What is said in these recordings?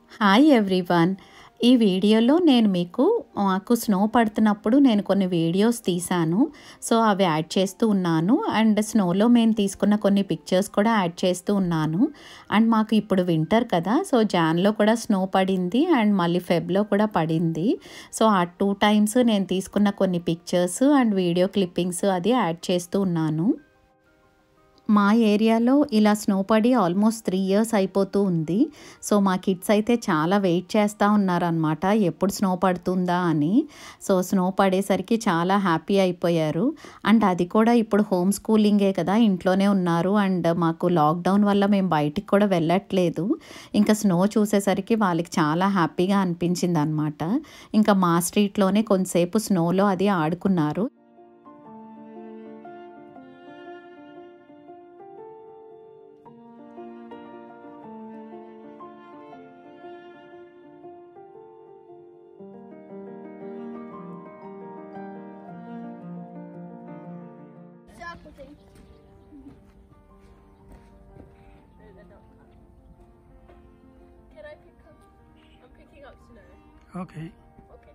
Hi everyone ఈ వీడియోలో నేను మీకు మాకు స్నో పడుతున్నప్పుడు నేను కొన్ని వీడియోస్ తీశాను సో అవి యాడ్ చేస్తూ ఉన్నాను అండ్ స్నోలో మేము తీసుకున్న కొన్ని పిక్చర్స్ కూడా యాడ్ చేస్తూ ఉన్నాను అండ్ మాకు ఇప్పుడు వింటర్ కదా సో జాన్లో కూడా స్నో పడింది అండ్ మళ్ళీ ఫెబ్లో కూడా పడింది సో ఆ టూ టైమ్స్ నేను తీసుకున్న కొన్ని పిక్చర్స్ అండ్ వీడియో క్లిప్పింగ్స్ అది యాడ్ చేస్తూ ఉన్నాను మా ఏరియాలో ఇలా స్నో పడి ఆల్మోస్ట్ త్రీ ఇయర్స్ అయిపోతూ ఉంది సో మా కిడ్స్ అయితే చాలా వెయిట్ చేస్తూ ఉన్నారనమాట ఎప్పుడు స్నో పడుతుందా అని సో స్నో పడేసరికి చాలా హ్యాపీ అయిపోయారు అండ్ అది కూడా ఇప్పుడు హోమ్ స్కూలింగే కదా ఇంట్లోనే ఉన్నారు అండ్ మాకు లాక్డౌన్ వల్ల మేము బయటికి కూడా వెళ్ళట్లేదు ఇంకా స్నో చూసేసరికి వాళ్ళకి చాలా హ్యాపీగా అనిపించింది అనమాట ఇంకా మా స్ట్రీట్లోనే కొంతసేపు స్నోలో అది ఆడుకున్నారు Circle thing. Can I pick up? I'm picking up snow. Okay. Okay.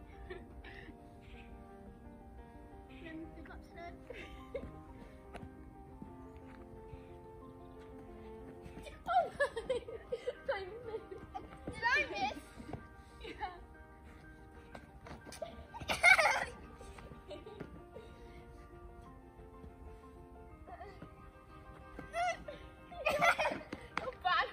Let me pick up snow. oh no! I missed. Did I miss? Yeah. oh, bad.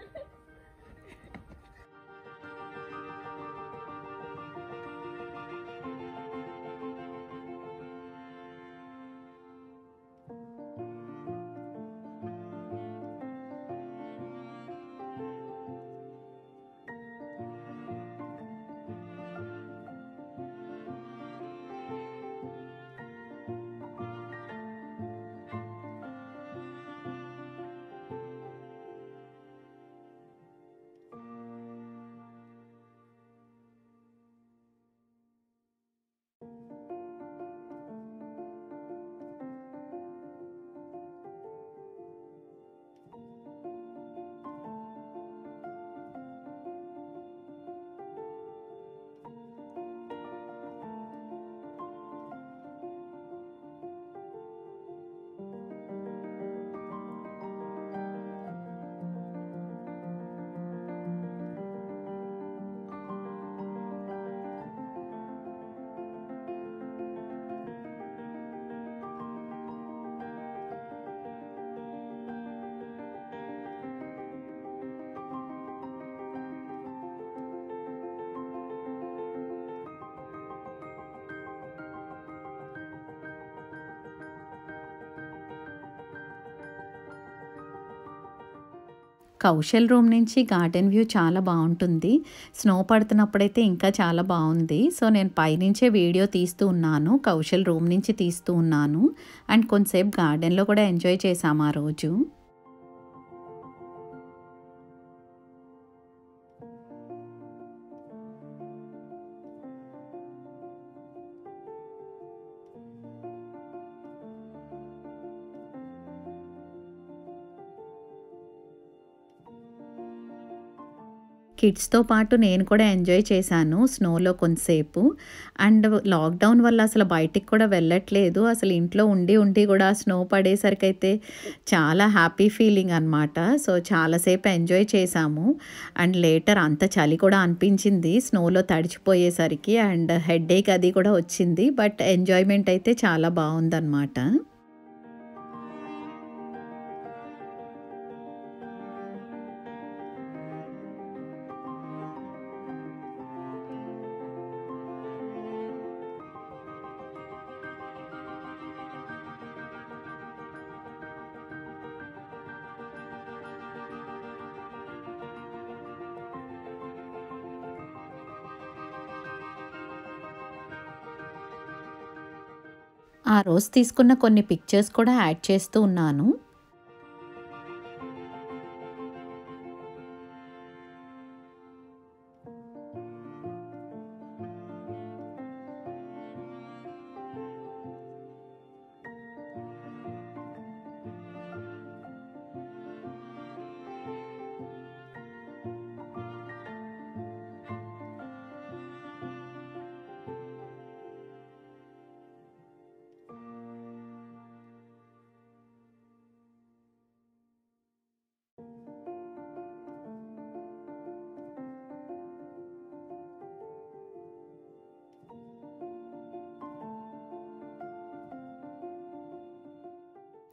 Kaushal room నుంచి గార్డెన్ వ్యూ చాలా బాగుంటుంది స్నో పడుతున్నప్పుడైతే ఇంకా చాలా బాగుంది so నేను పైనుంచే video తీస్తూ ఉన్నాను Kaushal room నుంచి తీస్తూ ఉన్నాను అండ్ కొంతసేపు గార్డెన్లో కూడా ఎంజాయ్ చేశాము ఆ రోజు కిడ్స్తో పాటు నేను కూడా ఎంజాయ్ చేశాను స్నోలో కొంతసేపు అండ్ లాక్డౌన్ వల్ల అసలు బయటికి కూడా వెళ్ళట్లేదు అసలు ఇంట్లో ఉండి ఉండి కూడా స్నో పడేసరికి అయితే చాలా హ్యాపీ ఫీలింగ్ అనమాట సో చాలాసేపు ఎంజాయ్ చేశాము అండ్ లేటర్ అంత చలి కూడా అనిపించింది స్నోలో తడిచిపోయేసరికి అండ్ హెడేక్ అది కూడా వచ్చింది బట్ ఎంజాయ్మెంట్ అయితే చాలా బాగుందన్నమాట ఆ రోజు తీసుకున్న కొన్ని పిక్చర్స్ కూడా యాడ్ చేస్తూ ఉన్నాను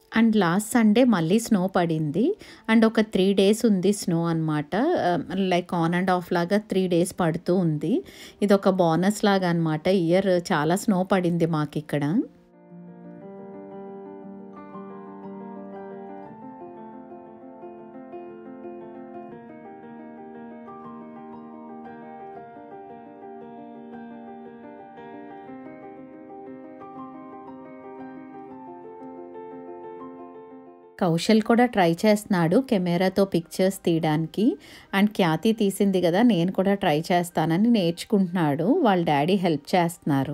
అండ్ లాస్ట్ సండే మళ్ళీ స్నో పడింది అండ్ ఒక త్రీ డేస్ ఉంది స్నో అనమాట లైక్ ఆన్ అండ్ ఆఫ్ లాగా త్రీ డేస్ పడుతూ ఉంది ఇది ఒక బోనస్ లాగా అనమాట ఇయర్ చాలా స్నో పడింది మాకు ఇక్కడ కౌశల్ కూడా ట్రై చేస్తున్నాడు కెమెరాతో పిక్చర్స్ తీయడానికి అండ్ ఖ్యాతి తీసింది కదా నేను కూడా ట్రై చేస్తానని నేర్చుకుంటున్నాడు వాళ్ళ డాడీ హెల్ప్ చేస్తున్నారు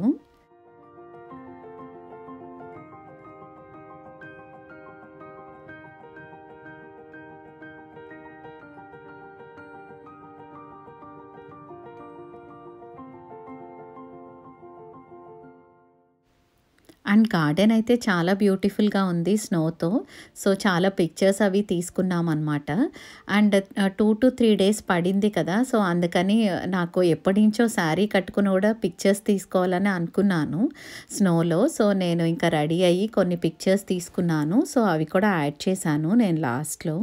అండ్ గార్డెన్ అయితే చాలా బ్యూటిఫుల్గా ఉంది స్నోతో సో చాలా పిక్చర్స్ అవి తీసుకున్నాం అనమాట and two to three days పడింది కదా సో అందుకని నాకు ఎప్పటి నుంచో శారీ కట్టుకుని కూడా పిక్చర్స్ తీసుకోవాలని అనుకున్నాను స్నోలో సో నేను ఇంకా రెడీ అయ్యి కొన్ని పిక్చర్స్ తీసుకున్నాను సో అవి కూడా యాడ్ చేశాను నేను లాస్ట్లో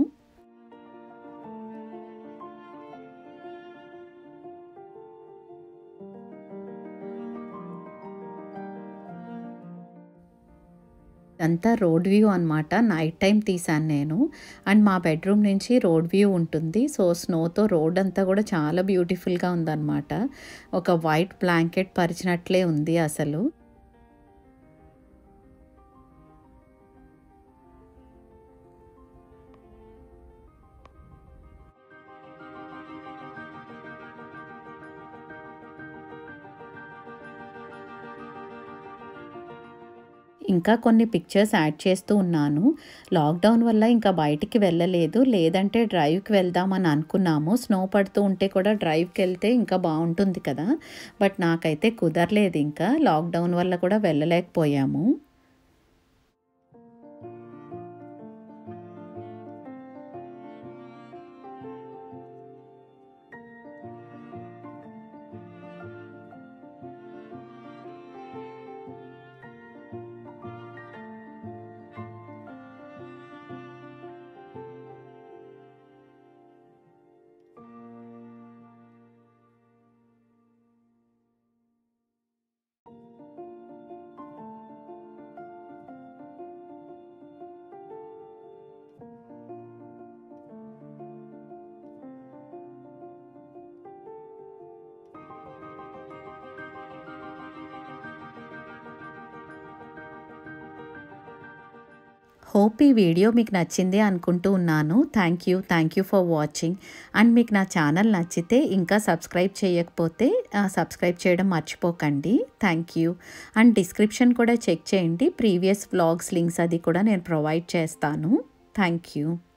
అంతా రోడ్ వ్యూ అనమాట నైట్ టైం తీసాను నేను అండ్ మా బెడ్రూమ్ నుంచి రోడ్ వ్యూ ఉంటుంది సో స్నోతో రోడ్ అంతా కూడా చాలా బ్యూటిఫుల్గా ఉందన్నమాట ఒక వైట్ బ్లాంకెట్ పరిచినట్లే ఉంది అసలు ఇంకా కొన్ని పిక్చర్స్ యాడ్ చేస్తూ ఉన్నాను లాక్డౌన్ వల్ల ఇంకా బయటికి వెళ్ళలేదు లేదంటే డ్రైవ్కి వెళ్దామని అనుకున్నాము స్నో పడుతూ ఉంటే కూడా డ్రైవ్కి వెళ్తే ఇంకా బాగుంటుంది కదా బట్ నాకైతే కుదరలేదు ఇంకా లాక్డౌన్ వల్ల కూడా వెళ్ళలేకపోయాము హోప్ ఈ వీడియో మీకు నచ్చింది అనుకుంటూ ఉన్నాను thank you thank you for watching and మీకు నా ఛానల్ నచ్చితే ఇంకా సబ్స్క్రైబ్ చేయకపోతే సబ్స్క్రైబ్ చేయడం మర్చిపోకండి థ్యాంక్ యూ అండ్ డిస్క్రిప్షన్ కూడా చెక్ చేయండి ప్రీవియస్ వ్లాగ్స్ లింక్స్ అది కూడా నేను ప్రొవైడ్ చేస్తాను థ్యాంక్ యూ